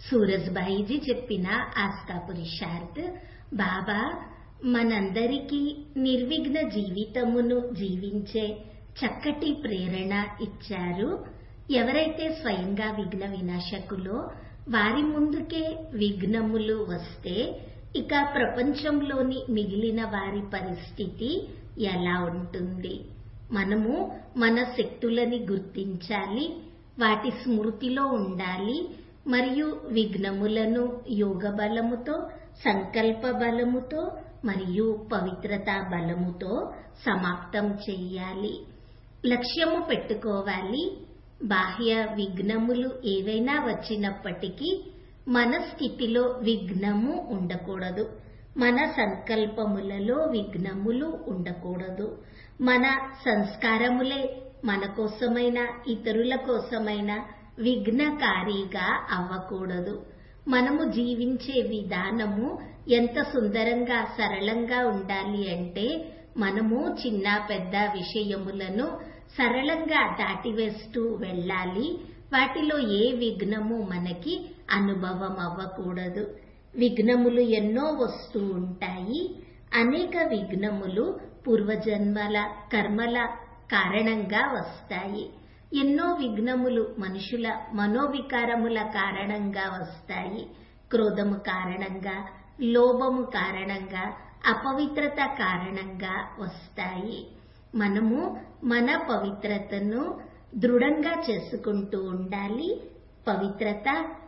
సూరజ్బాయిజీ చెప్పిన ఆస్కా పురుషార్థ్ బాబా మనందరికీ నిర్విఘ్న జీవితమును జీవించే చక్కటి ప్రేరణ ఇచ్చారు ఎవరైతే స్వయంగా విఘ్న వినాశకులో వారి ముందుకే విఘ్నములు వస్తే ఇక ప్రపంచంలోని మిగిలిన వారి పరిస్థితి ఎలా ఉంటుంది మనము మన శక్తులని గుర్తించాలి వాటి స్మృతిలో ఉండాలి మరియు విఘ్నములను యోగ బలముతో సంకల్ప బలముతో మరియు పవిత్రతా బలముతో సమాప్తం చెయ్యాలి లక్ష్యము పెట్టుకోవాలి బాహ్య విఘ్నములు ఏవైనా వచ్చినప్పటికీ మన స్థితిలో విఘ్నము ఉండకూడదు మన సంకల్పములలో విఘ్నములు ఉండకూడదు మన సంస్కారములే మన కోసమైన ఇతరుల కోసమైన విఘ్నకారిగా అవ్వకూడదు మనము జీవించే విధానము ఎంత సుందరంగా సరళంగా ఉండాలి అంటే మనము చిన్న పెద్ద విషయములను సరళంగా దాటివేస్తూ వెళ్ళాలి వాటిలో ఏ విఘ్నము మనకి అనుభవం అవ్వకూడదు విఘ్నములు ఎన్నో వస్తూ ఉంటాయి అనేక విఘ్నములు పూర్వజన్మల కర్మల కారణంగా వస్తాయి ఎన్నో విఘ్నములు మనుషుల మనోవికారముల కారణంగా వస్తాయి క్రోధము కారణంగా లోభము కారణంగా అపవిత్రత కారణంగా వస్తాయి మనము మన పవిత్రతను దృఢంగా చేసుకుంటూ ఉండాలి పవిత్రత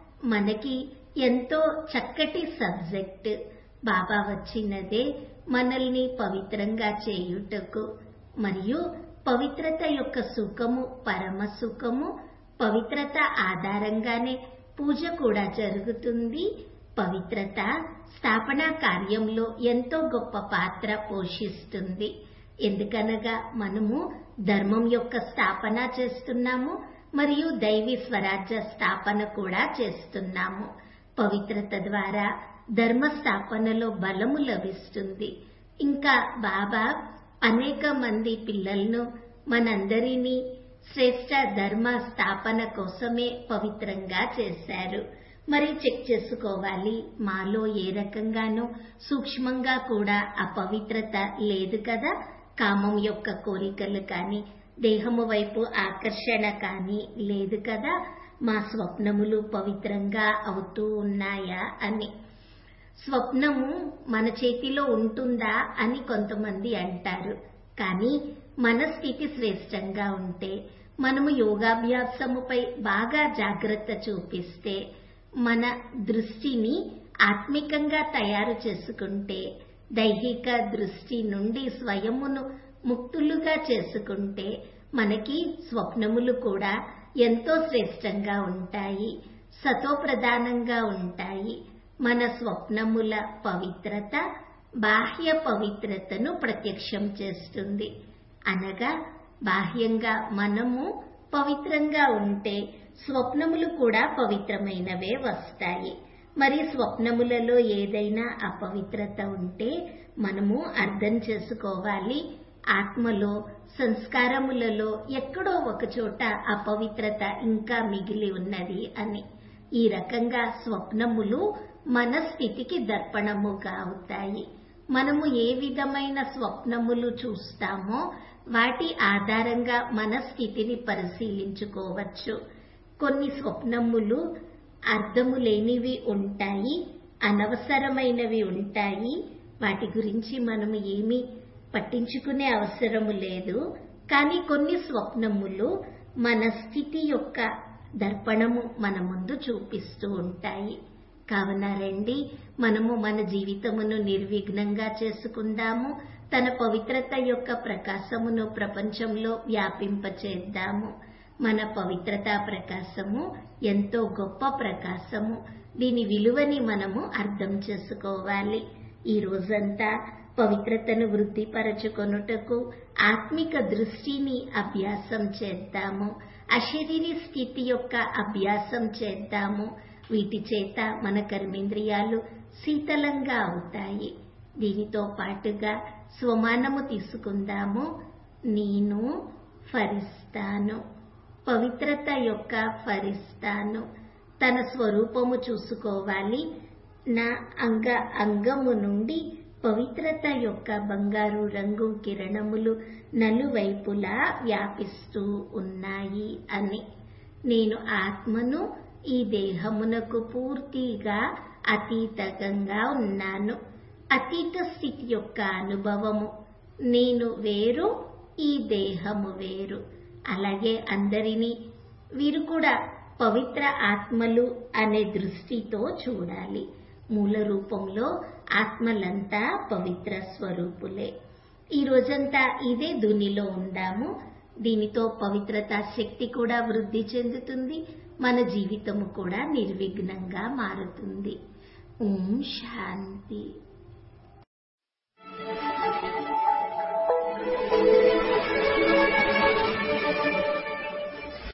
మనకి ఎంతో చక్కటి సబ్జెక్ట్ బాబా వచ్చినదే మనల్ని పవిత్రంగా చేయుటకు మరియు పవిత్రత యొక్క సుఖము పరమ సుఖము పవిత్రత ఆధారంగానే పూజ కూడా జరుగుతుంది పవిత్రత స్థాపనా కార్యంలో ఎంతో గొప్ప పాత్ర పోషిస్తుంది ఎందుకనగా మనము ధర్మం యొక్క స్థాపన చేస్తున్నాము మరియు దైవీ స్వరాజ్య స్థాపన కూడా చేస్తున్నాము పవిత్రత ద్వారా ధర్మ స్థాపనలో బలము లభిస్తుంది ఇంకా బాబా అనేక మంది పిల్లలను మనందరినీ శ్రేష్ట ధర్మ స్థాపన కోసమే పవిత్రంగా చేశారు మరి చెక్ చేసుకోవాలి మాలో ఏ రకంగానూ సూక్ష్మంగా కూడా అపవిత్రత లేదు కదా కామం యొక్క కోరికలు కానీ దేహము వైపు ఆకర్షణ కానీ లేదు కదా మా స్వప్నములు పవిత్రంగా అవుతూ ఉన్నాయా అని స్వప్నము మన చేతిలో ఉంటుందా అని కొంతమంది అంటారు కానీ మన స్థితి శ్రేష్టంగా ఉంటే మనము యోగాభ్యాసముపై బాగా జాగ్రత్త చూపిస్తే మన దృష్టిని ఆత్మికంగా తయారు చేసుకుంటే దైహిక దృష్టి నుండి స్వయమును ముక్తులుగా చేసుకుంటే మనకి స్వప్నములు కూడా ఎంతో శ్రేష్టంగా ఉంటాయి సతోప్రధానంగా ఉంటాయి మన స్వప్నముల పవిత్రత బాహ్య పవిత్రతను ప్రత్యక్షం చేస్తుంది అనగా బాహ్యంగా మనము పవిత్రంగా ఉంటే స్వప్నములు కూడా పవిత్రమైనవే వస్తాయి మరి స్వప్నములలో ఏదైనా అపవిత్రత ఉంటే మనము అర్థం చేసుకోవాలి ఆత్మలో సంస్కారములలో ఎక్కడో ఒక చోట అపవిత్రత ఇంకా మిగిలి ఉన్నది అని ఈ రకంగా స్వప్నములు మన స్థితికి దర్పణముగా అవుతాయి మనము ఏ విధమైన స్వప్నములు చూస్తామో వాటి ఆధారంగా మన స్థితిని పరిశీలించుకోవచ్చు కొన్ని స్వప్నములు అర్థము లేనివి ఉంటాయి అనవసరమైనవి ఉంటాయి వాటి గురించి మనము ఏమీ పట్టించుకునే అవసరము లేదు కానీ కొన్ని స్వప్నములు మన స్థితి యొక్క దర్పణము మన ముందు చూపిస్తూ ఉంటాయి కావున రండి మనము మన జీవితమును నిర్విఘ్నంగా చేసుకుందాము తన పవిత్రత యొక్క ప్రకాశమును ప్రపంచంలో వ్యాపింపచేద్దాము మన పవిత్రతా ప్రకాశము ఎంతో గొప్ప ప్రకాశము దీని విలువని మనము అర్థం చేసుకోవాలి ఈ రోజంతా పవిత్రతను వృద్ధిపరచుకొనుటకు ఆత్మిక దృష్టిని అభ్యాసం చేద్దాము అశరీరి స్థితి యొక్క అభ్యాసం చేద్దాము వీటి చేత మన కర్మేంద్రియాలు శీతలంగా అవుతాయి దీనితో పాటుగా స్వమానము తీసుకుందాము నేను ఫరిస్తాను పవిత్రత యొక్క ఫరిస్తాను తన స్వరూపము చూసుకోవాలి నా అంగ అంగము నుండి పవిత్రత యొక్క బంగారు రంగు కిరణములు నలువైపులా వ్యాపిస్తూ ఉన్నాయి అని నేను ఆత్మను ఈ దేహమునకు పూర్తిగా అతీతంగా ఉన్నాను అతీత స్థితి యొక్క అనుభవము నేను వేరు ఈ దేహము వేరు అలాగే అందరినీ వీరు కూడా పవిత్ర ఆత్మలు అనే దృష్టితో చూడాలి మూల రూపంలో ఆత్మలంతా పవిత్ర స్వరూపులే ఈ రోజంతా ఇదే ధునిలో ఉందాము దీనితో పవిత్రత శక్తి కూడా వృద్ధి చెందుతుంది మన జీవితము కూడా నిర్విఘ్నంగా మారుతుంది ఓం శాంతి